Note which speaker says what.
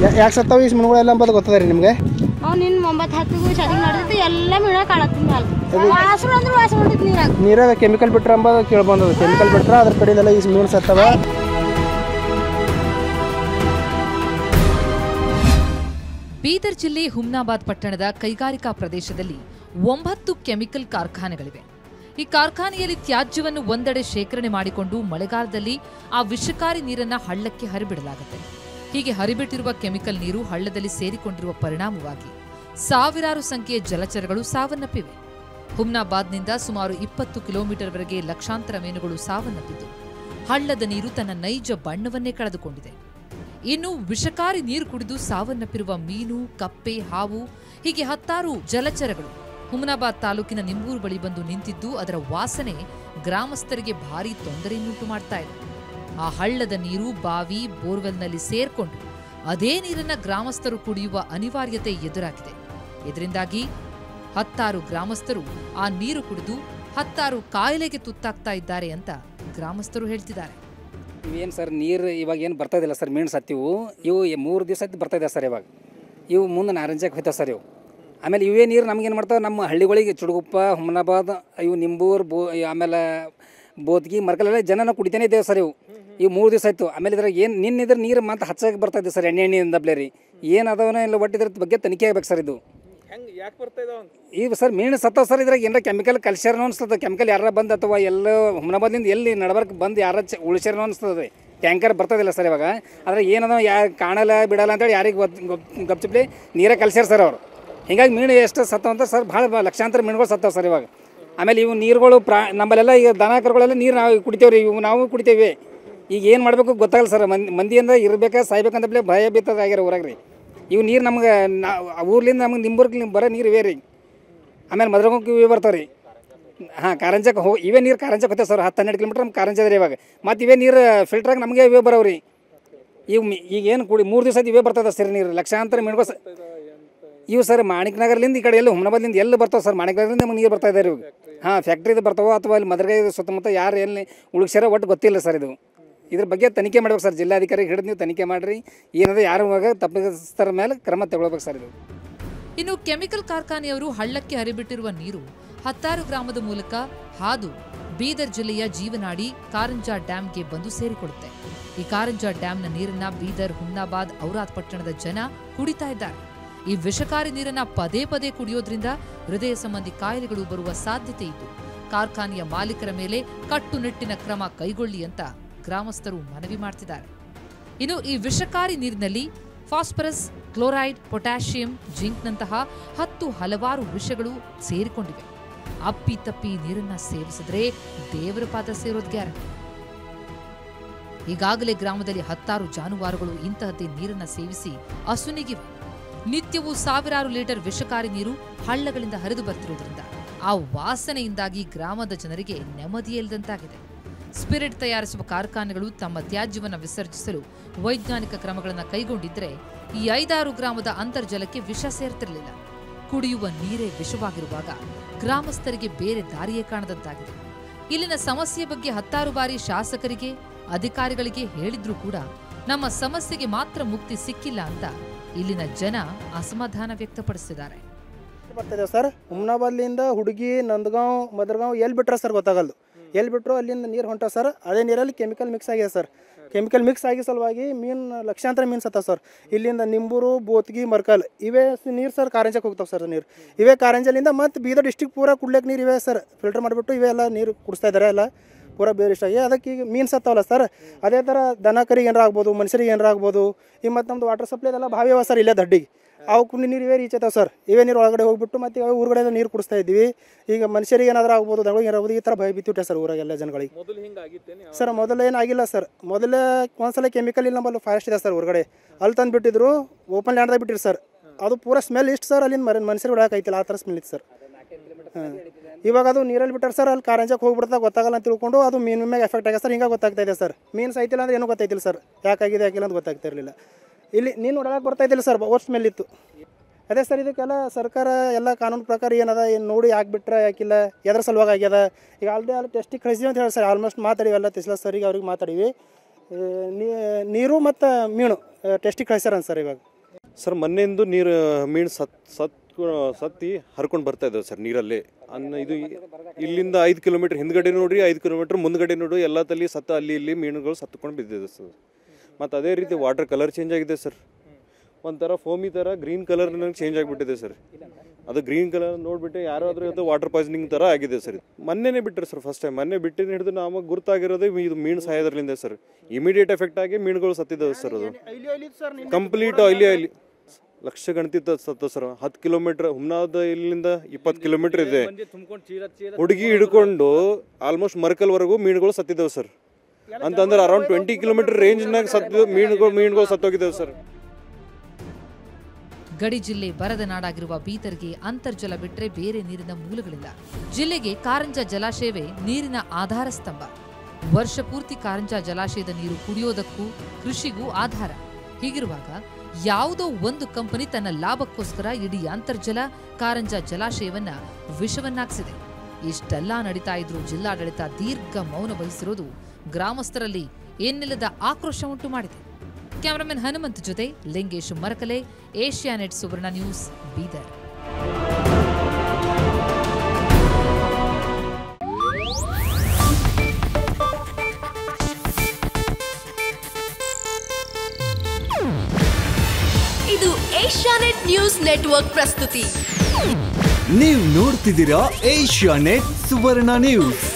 Speaker 1: ಯಾಕೆ ಸತ್ತಾವ ಈ ಮೀನುಗಳೆಲ್ಲ ಅಂಬೋದು ಗೊತ್ತದ ರೀ ನಿಮಗೆ
Speaker 2: ಅವ್ ನಿನ್ನ ಒಂಬತ್ತು ಹತ್ತಿಗೂ ಸದಿಗೆ ನಡೆದೈತಿ ಎಲ್ಲ ಮೀನ ಕಾಣತ್ತೀನಿ ಮ್ಯಾಲ ವಾಸರು ಅಂದ್ರೆ ವಾಸ ಹೊಂಟೈತಿ ನೀರಾಗ
Speaker 1: ನೀರಾಗ ಕೆಮಿಕಲ್ ಬಿಟ್ರೆ ಅಂಬೋದು ಕೇಳ್ಬಂದದ ಕೆಮಿಕಲ್ ಬಿಟ್ರೆ ಅದ್ರ ಕಡೆಯೆಲ್ಲ ಈ ಮೀನು ಸತ್ತವ
Speaker 3: ಬೀದರ್ ಜಿಲ್ಲೆ ಹುಮ್ನಾಬಾದ್ ಪಟ್ಟಣದ ಕೈಗಾರಿಕಾ ಪ್ರದೇಶದಲ್ಲಿ ಒಂಬತ್ತು ಕೆಮಿಕಲ್ ಕಾರ್ಖಾನೆಗಳಿವೆ ಈ ಕಾರ್ಖಾನೆಯಲ್ಲಿ ತ್ಯಾಜ್ಯವನ್ನು ಒಂದೆಡೆ ಶೇಖರಣೆ ಮಾಡಿಕೊಂಡು ಮಳೆಗಾಲದಲ್ಲಿ ಆ ವಿಷಕಾರಿ ನೀರನ್ನ ಹಳ್ಳಕ್ಕೆ ಹರಿಬಿಡಲಾಗುತ್ತೆ ಹೀಗೆ ಹರಿಬಿಟ್ಟಿರುವ ಕೆಮಿಕಲ್ ನೀರು ಹಳ್ಳದಲ್ಲಿ ಸೇರಿಕೊಂಡಿರುವ ಪರಿಣಾಮವಾಗಿ ಸಾವಿರಾರು ಸಂಖ್ಯೆಯ ಜಲಚರಗಳು ಸಾವನ್ನಪ್ಪಿವೆ ಹುಮ್ನಾಬಾದ್ನಿಂದ ಸುಮಾರು ಇಪ್ಪತ್ತು ಕಿಲೋಮೀಟರ್ವರೆಗೆ ಲಕ್ಷಾಂತರ ಮೀನುಗಳು ಸಾವನ್ನಪ್ಪಿದ್ದು ಹಳ್ಳದ ನೀರು ತನ್ನ ನೈಜ ಬಣ್ಣವನ್ನೇ ಕಳೆದುಕೊಂಡಿದೆ ಇನ್ನು ವಿಷಕಾರಿ ನೀರು ಕುಡಿದು ಸಾವನ್ನಪ್ಪಿರುವ ಮೀನು ಕಪ್ಪೆ ಹಾವು ಹೀಗೆ ಹತ್ತಾರು ಜಲಚರಗಳು ಹುಮನಾಬಾದ್ ತಾಲೂಕಿನ ನಿಂಬೂರು ಬಳಿ ಬಂದು ನಿಂತಿದ್ದು ಅದರ ವಾಸನೆ ಗ್ರಾಮಸ್ಥರಿಗೆ ಭಾರೀ ತೊಂದರೆಯನ್ನುಂಟು ಮಾಡ್ತಾ ಇದೆ ಆ ಹಳ್ಳದ ನೀರು ಬಾವಿ ಬೋರ್ವೆಲ್ನಲ್ಲಿ ಸೇರ್ಕೊಂಡು ಅದೇ ನೀರನ್ನ ಗ್ರಾಮಸ್ಥರು ಕುಡಿಯುವ ಅನಿವಾರ್ಯತೆ ಎದುರಾಗಿದೆ ಇದರಿಂದಾಗಿ ಹತ್ತಾರು ಗ್ರಾಮಸ್ಥರು ಆ ನೀರು ಕುಡಿದು ಹತ್ತಾರು ಕಾಯಿಲೆಗೆ ತುತ್ತಾಗ್ತಾ ಇದ್ದಾರೆ ಅಂತ ಗ್ರಾಮಸ್ಥರು ಹೇಳ್ತಿದ್ದಾರೆ
Speaker 4: ಏನು ಸರ್ ನೀರು ಇವಾಗ ಏನು ಬರ್ತಾ ಇದಿಲ್ಲ ಸರ್ ಮೀನು ಸತ್ತಿವು ಇವು ಮೂರು ದಿವಸ ಆಯ್ತು ಬರ್ತಾ ಇದೆ ಸರ್ ಇವಾಗ ಇವು ಮುಂದೆ ನಾರಂಜಕ್ಕೆ ಹೋಯ್ತಾವೆ ಸರ್ ಇವು ಆಮೇಲೆ ಇವೇ ನೀರು ನಮ್ಗೇನು ಮಾಡ್ತಾವೆ ನಮ್ಮ ಹಳ್ಳಿಗಳಿಗೆ ಚುಡುಗುಪ್ಪ ಹುಮನಾಬಾದ್ ಇವು ನಿಂಬೂರು ಬೋ ಆಮೇಲೆ ಬೋದ್ಗಿ ಮರ್ಕಲೆಲ್ಲ ಜನನ ಕುಡಿತಾನೆ ಇದ್ದೇವೆ ಸರ್ ಇವು ಇವು ಮೂರು ದಿವಸ ಆಯ್ತು ಆಮೇಲೆ ಇದ್ರಾಗ ಏನು ನಿನ್ನಿದ್ರೆ ನೀರು ಮತ್ತೆ ಹಚ್ಚಕ್ಕೆ ಬರ್ತಾ ಇದೆ ಸರ್ ಎಣ್ಣೆ ಎಣ್ಣೆಯಿಂದ ಬ್ಲೇ ರೀ ಏನು ಅದಾವನ ಇಲ್ಲ ಒಟ್ಟು ಇದ್ರ ಬಗ್ಗೆ ತನಿಖೆ ಆಗ್ಬೇಕು ಸರ್ ಇದು
Speaker 5: ಹೆಂಗೆ ಯಾಕೆ ಬರ್ತಾ ಇದಾವ
Speaker 4: ಈಗ ಸರ್ ಮೀನು ಸತ್ತಾವ ಸರ್ ಇದ್ರಾಗ ಏನಾರ ಕೆಮಿಕಲ್ ಕಲ್ಸ್ಯಾರನೋ ಅನ್ಸ್ತದೆ ಕೆಮಿಕಲ್ ಯಾರ ಬಂದು ಅಥವಾ ಎಲ್ಲ ಹುಮನಾಬಾದ್ಲಿಂದ ಎಲ್ಲಿ ನಡಬರ್ಕ್ ಬಂದು ಯಾರ ಚ ಉಳಿಸ್ಯಾರನೋ ಅನ್ಸ್ತದೆ ಟ್ಯಾಂಕರ್ ಬರ್ತದಿಲ್ಲ ಸರ್ ಇವಾಗ ಆದರೆ ಏನದ ಯಾ ಕಾಣಲ್ಲ ಬಿಡಲ್ಲ ಅಂತೇಳಿ ಯಾರಿಗೆ ಗಪ್ಚಿಪ್ಲಿ ನೀರೇ ಕಲ್ಸ್ಯಾರ ಸರ್ ಅವರು ಹಿಂಗಾಗಿ ಮೀನು ಎಷ್ಟು ಸತ್ತಾವ ಅಂತ ಸರ್ ಭಾಳ ಲಕ್ಷಾಂತರ ಮೀನುಗಳು ಸತ್ತಾವ ಸರ್ ಇವಾಗ ಆಮೇಲೆ ಇವು ನೀರುಗಳು ಪ್ರಾ ನಮ್ಮಲ್ಲೆಲ್ಲ ಈಗ ದನ ಕರುಗಳೆಲ್ಲ ನೀರು ನಾವು ಕುಡಿತೇವೆ ರೀ ಇವು ನಾವು ಕುಡಿತೇವೆ ಈಗ ಏನು ಮಾಡಬೇಕು ಗೊತ್ತಾಗಲ್ಲ ಸರ್ ಮಂದಿ ಮಂದಿಯಿಂದ ಇರ್ಬೇಕಾ ಸಾಯ್ಬೇಕಂತಪ್ಲೆ ಭಯ ಬೀತದಾಗ್ಯಾರ ಊರಾಗ ರೀ ಇವು ನೀರು ನಮ್ಗೆ ನಾ ಊರ್ಲಿಂದ ನಮ್ಗೆ ನಿಂಬೂರ್ಗೆ ಬರೋ ನೀರು ಇವೇ ರೀ ಆಮೇಲೆ ಮದ್ರಗೊಂಡು ಇವೇ ಬರ್ತಾವೆ ರೀ ಹಾಂ ಕಾರಂಜಕ್ಕೆ ಹೋಗಿ ಇವೇ ನೀರು ಕಾರಂಜಕ್ಕೆ ಹೋಗ್ತೇವೆ ಸರ್ ಹತ್ತು ಹನ್ನೆರಡು ಕಿಲೋಮೀಟ್ರ್ ನಮ್ಮ ಕಾರಂಜ ರೀ ಇವಾಗ ಮತ್ತು ಇವೇ ನೀರು ಫಿಲ್ಟ್ರಾಗಿ ನಮಗೆ ಇವೇ ಬರೋವು ರೀ ಈಗ ಮಿ- ಈಗ ಏನು ಕುಡಿ ಮೂರು ದಿವಸ ಇವೇ ಬರ್ತದೆ ಸರ್ ನೀರು ಲಕ್ಷಾಂತರ ಮೀನುಗಳು ಸ ಇವು ಸರ್ ಮಾಣಿಕ್ ನಗರ್ಲಿಂದ ಈ ಕಡೆ ಎಲ್ಲ ಹುಮನಾಬಾದ್ಲಿಂದ ಎಲ್ಲಿ ಬರ್ತಾವೆ ಸರ್ ಮಾಣಿಕ್ ನಗರದಿಂದ ನಮಗೆ ನೀರು ಬರ್ತಾ ಇದ್ದಾರೆ ಇವಾಗ ಹಾಂ ಫ್ಯಾಕ್ಟ್ರಿದು ಬರ್ತಾವೋ ಅಥವಾ ಅಲ್ಲಿ ಮದ್ರಗೈ ಸುತ್ತಮುತ್ತ ಯಾರು ಎಲ್ಲಿ ಉಳಿಸ್ಯಾರೋ ಒಟ್ಟು ಗೊತ್ತಿಲ್ಲ ಸರ್ ಇದು ಇದ್ರ ಬಗ್ಗೆ ತನಿಖೆ ಮಾಡ್ಬೇಕು ಸರ್ ಜಿಲ್ಲಾಧಿಕಾರಿ ಹಿಡಿದು ನೀವು ತನಿಖೆ ಮಾಡಿರಿ ಏನದ ಯಾರು ಇವಾಗ ತಪ್ಪಿಸ್ತರ ಮೇಲೆ ಕ್ರಮ ತಗೊಳ್ಬೇಕು ಸರ್ ಇದು
Speaker 3: ಇನ್ನು ಕೆಮಿಕಲ್ ಕಾರ್ಖಾನೆಯವರು ಹಳ್ಳಕ್ಕೆ ಹರಿಬಿಟ್ಟಿರುವ ನೀರು ಹತ್ತಾರು ಗ್ರಾಮದ ಮೂಲಕ ಹಾದು ಬೀದರ್ ಜಿಲ್ಲೆಯ ಜೀವನಾಡಿ ಕಾರಂಜಾ ಡ್ಯಾಂಗೆ ಬಂದು ಸೇರಿಕೊಳ್ಳುತ್ತೆ ಈ ಕಾರಂಜಾ ಡ್ಯಾಂನ ನೀರನ್ನ ಬೀದರ್ ಹುಮ್ನಾಬಾದ್ ಔರಾದ್ ಪಟ್ಟಣದ ಜನ ಕುಡಿತಾ ಇದ್ದಾರೆ ಈ ವಿಷಕಾರಿ ನೀರನ್ನ ಪದೇ ಪದೇ ಕುಡಿಯೋದ್ರಿಂದ ಹೃದಯ ಸಂಬಂಧಿ ಕಾಯಿಲೆಗಳು ಬರುವ ಸಾಧ್ಯತೆ ಇದ್ದು ಕಾರ್ಖಾನೆಯ ಮಾಲೀಕರ ಮೇಲೆ ಕಟ್ಟುನಿಟ್ಟಿನ ಕ್ರಮ ಕೈಗೊಳ್ಳಿ ಅಂತ ಗ್ರಾಮಸ್ಥರು ಮನವಿ ಮಾಡ್ತಿದ್ದಾರೆ ಇನ್ನು ಈ ವಿಷಕಾರಿ ನೀರಿನಲ್ಲಿ ಫಾಸ್ಫರಸ್ ಕ್ಲೋರೈಡ್ ಪೊಟ್ಯಾಷಿಯಂ ಜಿಂಕ್ನಂತಹ ಹತ್ತು ಹಲವಾರು ವಿಷಗಳು ಸೇರಿಕೊಂಡಿವೆ ಅಪ್ಪಿ ತಪ್ಪಿ ನೀರನ್ನ ಸೇವಿಸಿದ್ರೆ ದೇವರ ಪಾದ ಸೇರೋದ್ ಗ್ಯಾರಂಟಿ ಈಗಾಗಲೇ ಗ್ರಾಮದಲ್ಲಿ ಹತ್ತಾರು ಜಾನುವಾರುಗಳು ಇಂತಹದ್ದೇ ನೀರನ್ನ ಸೇವಿಸಿ ಅಸುನಿಗಿವೆ ನಿತ್ಯವೂ ಸಾವಿರಾರು ಲೀಟರ್ ವಿಷಕಾರಿ ನೀರು ಹಳ್ಳಗಳಿಂದ ಹರಿದು ಬರ್ತಿರುವುದರಿಂದ ಆ ವಾಸನೆಯಿಂದಾಗಿ ಗ್ರಾಮದ ಜನರಿಗೆ ನೆಮ್ಮದಿಯೇ ಇಲ್ಲದಂತಾಗಿದೆ ಸ್ಪಿರಿಟ್ ತಯಾರಿಸುವ ಕಾರ್ಖಾನೆಗಳು ತಮ್ಮ ತ್ಯಾಜ್ಯವನ್ನು ವಿಸರ್ಜಿಸಲು ವೈಜ್ಞಾನಿಕ ಕ್ರಮಗಳನ್ನು ಕೈಗೊಂಡಿದ್ರೆ ಈ ಐದಾರು ಗ್ರಾಮದ ಅಂತರ್ಜಲಕ್ಕೆ ವಿಷ ಸೇರ್ತಿರಲಿಲ್ಲ ಕುಡಿಯುವ ನೀರೇ ವಿಷವಾಗಿರುವಾಗ ಗ್ರಾಮಸ್ಥರಿಗೆ ಬೇರೆ ದಾರಿಯೇ ಕಾಣದಂತಾಗಿದೆ ಇಲ್ಲಿನ ಸಮಸ್ಯೆ ಬಗ್ಗೆ ಹತ್ತಾರು ಬಾರಿ ಶಾಸಕರಿಗೆ ಅಧಿಕಾರಿಗಳಿಗೆ ಹೇಳಿದ್ರೂ ಕೂಡ ನಮ್ಮ ಸಮಸ್ಯೆಗೆ ಮಾತ್ರ ಮುಕ್ತಿ ಸಿಕ್ಕಿಲ್ಲ ಅಂತ ಇಲ್ಲಿನ ಜನ ಅಸಮಾಧಾನ ವ್ಯಕ್ತಪಡಿಸಿದ್ದಾರೆ
Speaker 1: ಬರ್ತಿದ್ದೇವೆ ಸರ್ ಹುಮ್ನಾಬಾದ್ಲಿಂದ ಹುಡುಗಿ ನಂದಗಾಂವ್ ಮದರ್ಗಾಂವ್ ಎಲ್ಲಿ ಬಿಟ್ರೆ ಸರ್ ಗೊತ್ತಾಗಲ್ದು ಎಲ್ಲಿ ಬಿಟ್ಟರು ಅಲ್ಲಿಂದ ನೀರು ಹೊಂಟ ಸರ್ ಅದೇ ನೀರಲ್ಲಿ ಕೆಮಿಕಲ್ ಮಿಕ್ಸ್ ಆಗಿದೆ ಸರ್ ಕೆಮಿಕಲ್ ಮಿಕ್ಸ್ ಆಗಿ ಸಲುವಾಗಿ ಮೀನು ಲಕ್ಷಾಂತರ ಮೀನು ಸತ್ತಾವ ಸರ್ ಇಲ್ಲಿಂದ ನಿಂಬೂರು ಬೋತ್ಗಿ ಮರ್ಕಲ್ ಇವೇ ನೀರು ಸರ್ ಕಾರಂಜಕ್ಕೆ ಹೋಗ್ತಾವೆ ಸರ್ ನೀರು ಇವೇ ಕಾರಂಜಲಿಂದ ಮತ್ತು ಬೀದರ್ ಡಿಸ್ಟಿಕ್ ಪೂರ ಕುಡ್ಲಿಕ್ಕೆ ನೀರು ಇವೆ ಸರ್ ಫಿಲ್ಟರ್ ಮಾಡಿಬಿಟ್ಟು ಇವೇ ಎಲ್ಲ ನೀರು ಕುಡಿಸ್ತಾ ಇದ್ದಾರೆ ಎಲ್ಲ ಪೂರ ಬೇರೆ ಇಷ್ಟ ಆಗಿ ಅದಕ್ಕೆ ಈಗ ಮೀನು ಸತ್ತಾವಲ್ಲ ಸರ್ ಅದೇ ಥರ ದನ ಕರಿಗೆ ಏನಾರ ಆಗ್ಬೋದು ಮನುಷ್ಯರಿಗೆ ಏನಾರ ಆಗ್ಬೋದು ಈ ಮತ್ತು ನಮ್ಮದು ವಾಟರ್ ಸಪ್ಲೈದೆಲ್ಲ ಬಾವಿ ಅವ ಸರ್ ಇಲ್ಲೇ ದಡ್ಡಿಗೆ ಅವು ಕುಂಡಿ ನೀರು ಇವೇ ರೀಚ್ ಸರ್ ಇವೇ ನೀರು ಒಳಗಡೆ ಹೋಗ್ಬಿಟ್ಟು ಮತ್ತೆ ಅವು ಊರುಗಡೆ ನೀರು ಕುಡಿಸ್ತಾ ಇದ್ವಿ ಈಗ ಮನುಷ್ಯರಿಗೆ ಏನಾದರೂ ಆಗ್ಬೋದು ದನಗಳಿಗೆ ಏನಾರ ಆಗ್ಬೋದು ಈ ಥರ ಭಯ ಬಿತ್ತಿಟ್ಟೆ ಸರ್ ಊರಾಗೆಲ್ಲ ಜನಗಳಿಗೆ
Speaker 5: ಮೊದಲು ಹಿಂಗೆ ಆಗಿತ್ತೇನೆ
Speaker 1: ಸರ್ ಮೊದಲು ಏನಾಗಿಲ್ಲ ಸರ್ ಮೊದಲೇ ಒಂದ್ಸಲ ಕೆಮಿಕಲ್ ಇಲ್ಲ ನಮ್ಮಲ್ಲಿ ಫಾರೆಸ್ಟ್ ಇದೆ ಸರ್ ಹೊರಗಡೆ ಅಲ್ಲಿ ತಂದು ಬಿಟ್ಟಿದ್ರು ಓಪನ್ ಲ್ಯಾಂಡ್ದಾಗ ಬಿಟ್ಟಿರು ಸರ್ ಅದು ಪೂರ ಸ್ಮೆಲ್ ಇಷ್ಟು ಸರ್ ಅಲ್ಲಿಂದ ಮರ ಮನುಷ್ಯರು ಬಿಡೋಕೈತಿಲ್ಲ ಆ ಥರ ಸ್ಮೆಲ್ ಇತ್ತು ಸರ್ ಹಾಂ ಇವಾಗ ಅದು ನೀರಲ್ಲಿ ಬಿಟ್ಟಾರೆ ಸರ್ ಅಲ್ಲಿ ಕಾರಂಜಕ್ಕೆ ಹೋಗ್ಬಿಡ್ತಾ ಗೊತ್ತಾಗಲ್ಲ ಅಂತ ತಿಳ್ಕೊಂಡು ಅದು ಮೀನು ಮೇಲೆ ಎಫೆಕ್ಟ್ ಆಗಿದೆ ಸರ್ ಹಿಂಗೆ ಗೊತ್ತಾಗ್ತಾ ಇದೆ ಸರ್ ಮೀನು ಸಾಯ್ತಿಲ್ಲ ಅಂದ್ರೆ ಏನೂ ಗೊತ್ತಾಯ್ತಿಲ್ಲ ಸರ್ ಯಾಕಾಗಿದೆ ಯಾಕಿಲ್ಲ ಅಂತ ಗೊತ್ತಾಗ್ತಾ ಇರಲಿಲ್ಲ ಇಲ್ಲಿ ನೀನು ನೋಡೋಕೆ ಬರ್ತಾ ಇದ್ದಿಲ್ಲ ಸರ್ ಓಟ್ ಸ್ಮೆಲ್ ಇತ್ತು ಅದೇ ಸರ್ ಇದಕ್ಕೆಲ್ಲ ಸರ್ಕಾರ ಎಲ್ಲ ಕಾನೂನು ಪ್ರಕಾರ ಏನದ ಏನು ನೋಡಿ ಯಾಕೆ ಬಿಟ್ರೆ ಯಾಕಿಲ್ಲ ಎದ್ರ ಸಲುವಾಗಿ ಆಗ್ಯದ ಈಗ ಆಲ್ರೆಡಿ ಅಲ್ಲಿ ಟೆಸ್ಟಿಗೆ ಕಳಿಸಿದ್ವಿ ಅಂತ ಹೇಳಿ ಸರ್ ಆಲ್ಮೋಸ್ಟ್ ಮಾತಾಡಿವೆಲ್ಲ ತಿಸ್ಲ ಸರಿಗೆ ಅವ್ರಿಗೆ ಮಾತಾಡೀವಿ ಆ, ನೀ- ನೀರು ಮತ್ತು ಮೀನು ಟೆಸ್ಟಿಗೆ ಕಳಿಸ್ಯಾರ ಸರ್ ಇವಾಗ
Speaker 6: ಸರ್ ಮೊನ್ನೆಂದು ನೀರು ಮೀನು ಸತ್ ಸತ್ ಸತ್ತಿ ಹರ್ಕೊಂಡು ಬರ್ತಾ ಇದ್ದಾವೆ ಸರ್ ನೀರಲ್ಲಿ ಅನ್ನ ಇದು ಇಲ್ಲಿಂದ ಐದು ಕಿಲೋಮೀಟ್ರ್ ಹಿಂದ್ಗಡೆ ನೋಡ್ರಿ ಐದು ಕಿಲೋಮೀಟ್ರ್ ಮುಂದ್ಗಡೆ ನೋಡ್ರಿ ಎಲ್ಲ ತಲ್ಲಿ ಸತ್ತ ಅಲ್ಲಿ ಇಲ್ಲಿ ಮೀನುಗಳು ಸತ್ಕೊಂಡು ಬಿದ್ದಿದೆ ಸರ್ ಮತ್ತು ಅದೇ ರೀತಿ ವಾಟರ್ ಕಲರ್ ಚೇಂಜ್ ಆಗಿದೆ ಸರ್ ಒಂಥರ ಫೋಮಿ ಥರ ಗ್ರೀನ್ ಕಲರ್ ಚೇಂಜ್ ಆಗಿಬಿಟ್ಟಿದೆ ಸರ್ ಅದು ಗ್ರೀನ್ ಕಲರ್ ನೋಡ್ಬಿಟ್ಟು ಯಾರಾದ್ರೂ ಅದು ವಾಟರ್ ಪಾಯ್ಸನಿಂಗ್ ಥರ ಆಗಿದೆ ಸರ್ ಮೊನ್ನೆನೇ ಬಿಟ್ಟರು ಸರ್ ಫಸ್ಟ್ ಟೈಮ್ ಮೊನ್ನೆ ಬಿಟ್ಟಿನ ಹಿಡಿದು ನಮಗೆ ಗುರ್ತಾಗಿರೋದು ಇದು ಮೀನು ಸಾಯೋದ್ರಲ್ಲಿಂದ ಸರ್ ಇಮಿಡಿಯೇಟ್ ಎಫೆಕ್ಟ್ ಆಗಿ ಮೀನುಗಳು ಸತ್ತಿದ್ದಾವೆ ಸರ್ ಅದು ಕಂಪ್ಲೀಟ್ ಆಯ್ಲಿ ಆಯ್ಲಿ ಲಕ್ಷ ಗಣತಿತ ಸತ್ತ ಸರ್ ಹತ್ತು ಕಿಲೋಮೀಟರ್ ಹುಮ್ನಾದ ಇಲ್ಲಿಂದ ಇಪ್ಪತ್ತು ಕಿಲೋಮೀಟರ್ ಇದೆ
Speaker 5: ತುಂಬ್ಕೊಂಡು ಚೀಲ ಚೀಲ
Speaker 6: ಹುಡುಗಿ ಹಿಡ್ಕೊಂಡು ಆಲ್ಮೋಸ್ಟ್ ಮರಕಲ್ವರೆಗೂ ಮೀನುಗಳು ಸತ್ತಿದ್ದಾವೆ ಸರ್ ಅಂತಂದ್ರೆ ಅರೌಂಡ್ ಟ್ವೆಂಟಿ ಕಿಲೋಮೀಟರ್ ರೇಂಜ್ನಾಗ ಸತ್ತಿದ್ದು ಮೀನುಗಳು ಮೀನುಗಳು ಸತ್ತೋಗಿದ್ದಾವೆ ಸರ್
Speaker 3: ಗಡಿ ಜಿಲ್ಲೆ ಬರದ ನಾಡಾಗಿರುವ ಬೀದರ್ಗೆ ಅಂತರ್ಜಲ ಬಿಟ್ರೆ ಬೇರೆ ನೀರಿನ ಮೂಲಗಳಿಲ್ಲ ಜಿಲ್ಲೆಗೆ ಕಾರಂಜ ಜಲಾಶಯವೇ ನೀರಿನ ಆಧಾರ ಸ್ತಂಭ ವರ್ಷ ಪೂರ್ತಿ ಕಾರಂಜ ಜಲಾಶಯದ ನೀರು ಕುಡಿಯೋದಕ್ಕೂ ಕೃಷಿಗೂ ಆಧಾರ ಹೀಗಿರುವಾಗ ಯಾವುದೋ ಒಂದು ಕಂಪನಿ ತನ್ನ ಲಾಭಕ್ಕೋಸ್ಕರ ಇಡೀ ಅಂತರ್ಜಲ ಕಾರಂಜ ಜಲಾಶಯವನ್ನ ವಿಷವನ್ನಾಗಿಸಿದೆ ಇಷ್ಟೆಲ್ಲ ನಡೀತಾ ಇದ್ರೂ ಜಿಲ್ಲಾಡಳಿತ ದೀರ್ಘ ಮೌನ ವಹಿಸಿರೋದು ಗ್ರಾಮಸ್ಥರಲ್ಲಿ ಏನಿಲ್ಲದ ಆಕ್ರೋಶ ಉಂಟು ಮಾಡಿದೆ ಕ್ಯಾಮರಾಮನ್ ಹನುಮಂತ್ ಜೊತೆ ಲಿಂಗೇಶ್ ಮರಕಲೆ ಏಷ್ಯಾನೆಟ್ ಸುವರ್ಣ ನ್ಯೂಸ್ ಬೀದರ್
Speaker 7: ಇದು ಏಷ್ಯಾನೆಟ್ ನ್ಯೂಸ್ ನೆಟ್ವರ್ಕ್ ಪ್ರಸ್ತುತಿ
Speaker 8: ನೀವು ನೋಡ್ತಿದ್ದೀರಾ ಏಷ್ಯಾ ನೆಟ್ ಸುವರ್ಣ ನ್ಯೂಸ್